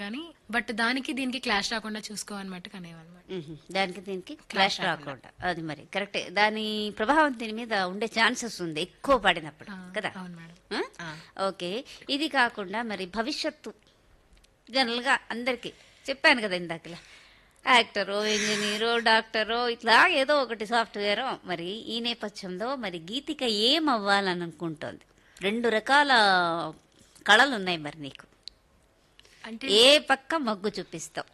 కానీ బట్ దానికి దీనికి క్లాష్ రాకుండా చూసుకో అన్నమాట అనేవన్నమాట మ్మ్. దానికి దీనికి క్లాష్ రాకుండా అది మరి కరెక్టే దాని ప్రభావం దీని మీద ఉండే ఛాన్సెస్ ఉంది ఎక్కువ పడినప్పుడు ఆ, కదా అవును మేడం ఆ? ఆ. ఓకే ఇది కాకుండా మరి భవిష్యత్తు జనరల్గా అందరికీ చెప్పాను కదా ఇందాకలా యాక్టరో ఇంజనీరో డాక్టరో ఇట్లా ఏదో ఒకటి సాఫ్ట్వేరో మరి ఈ నేపథ్యంలో మరి గీతిక ఏం అవ్వాలని అనుకుంటోంది రెండు రకాల కళలు ఉన్నాయి మరి నీకు అంటే ఏ పక్క మగ్గు చూపిస్తావు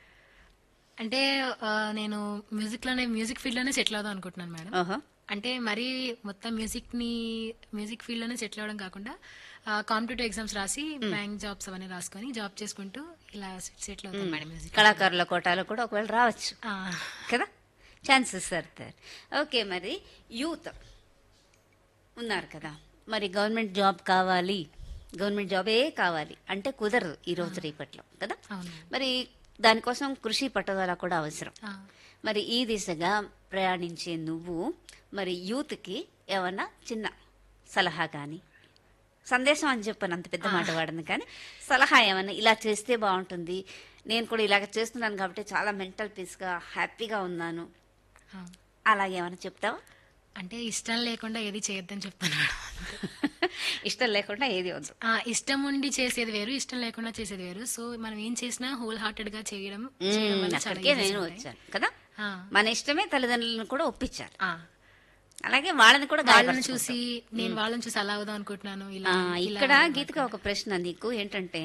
అంటే ఆ, నేను మ్యూజిక్ లోనే మ్యూజిక్ ఫీల్డ్ లోనే సెటిల్ అవుదాం అనుకుంటున్నాను మేడం ఓహో అంటే మరీ మొత్తం మ్యూజిక్ ని మ్యూజిక్ ఫీల్డ్ లోనే సెటిల్ అవ్వడం కాకుండా కాంపిటేటివ్ ఎగ్జామ్స్ రాసి బ్యాంక్ జాబ్స్ అవన్నీ రాసుకొని జాబ్ చేసుకుంటూ ఇలా సెటిల్ అవుతాం మేడం మ్యూజిక్ కళాకారుల కోటాలో కూడా ఒకవేళ రావచ్చు ఆ, కదా ఛాన్సెస్ సార్ ఓకే మరి యూత్ ఉన్నారు కదా మరి గవర్నమెంట్ జాబ్ కావాలి గవర్నమెంట్ జాబే కావాలి అంటే కుదరదు ఈ రోజు రేపట్లో కదా అవును మేడం. మరి దానికోసం కృషి పట్టుదల కూడా అవసరం ఆ, మరి ఈ దిశగా ప్రయాణించే నువ్వు మరి యూత్కి ఏమన్నా చిన్న సలహా కానీ సందేశం అని చెప్పాను అంత పెద్ద మాట వాడను కానీ సలహా ఏమన్నా ఇలా చేస్తే బాగుంటుంది నేను కూడా ఇలాగ చేస్తున్నాను కాబట్టి చాలా మెంటల్ పీస్గా హ్యాపీగా ఉన్నాను ఆ. అలా ఏమైనా చెప్తావా అంటే ఇష్టం లేకుండా ఏది చేయొద్దని చెప్తాను మేడం ఇష్టం లేకుండా ఏది వద్దు ఆ, ఇష్టం ఉండి చేసేది వేరు ఇష్టం లేకుండా చేసేది వేరు సో మనం ఏం చేసినా హోల్ హార్టెడ్ గా చేయడం చేయడం మ్మ్, వల్ల చాలా అక్కడికే easy నేను ఉంటాయి. వచ్చాను కదా ఆ, మన ఇష్టమే తల్లిదండ్రులను కూడా ఒప్పించాలి ఆ. అలాగే వాళ్ళని కూడా వాళ్ళని గాయపరచకూడదు. చూసి నేను వాళ్ళని చూసి అలా అవుదాం అనుకుంటున్నాను ఇలా ఆ, ఇలా ఇక్కడ అవుదాం గీతగా ఒక ప్రశ్న నీకు ఏంటంటే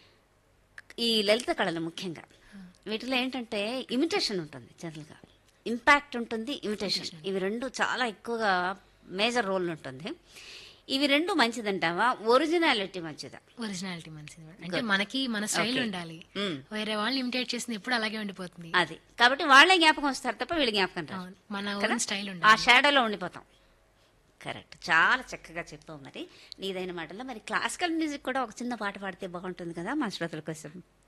ఈ లలిత కళలు ముఖ్యంగా వీటిలో ఏంటంటే ఇమిటేషన్ ఉంటుంది జనరల్గా ఇంపాక్ట్ ఉంటుంది ఇమిటేషన్ ఇవి రెండు చాలా ఎక్కువగా మేజర్ రోల్ ఉంటుంది ఇవి రెండు మంచిదంటావా ఒరిజినాలిటీ మంచిదా ఒరిజినాలిటీ మంచిది మేడం. అంటే మనకి మన స్టైల్ ఉండాలి మ్మ్. వేరే వాళ్ళని ఇమిటేట్ చేసింది ఎప్పుడు అలాగే ఉండిపోతుంది అది కాబట్టి వాళ్ళే జ్ఞాపకం వస్తారు తప్ప వీళ్ళ జ్ఞాపకం రాదు అవును. మన కదా? ఓన్ స్టైల్ ఆ ఉండాలి షాడోలో ఉండిపోతాం కరెక్ట్ చాలా చక్కగా చెప్పావు మరి నీదైన మాటల్లో మరి క్లాసికల్ మ్యూజిక్ కూడా ఒక చిన్న పాట పాడితే బాగుంటుంది కదా మా శ్రోతల కోసం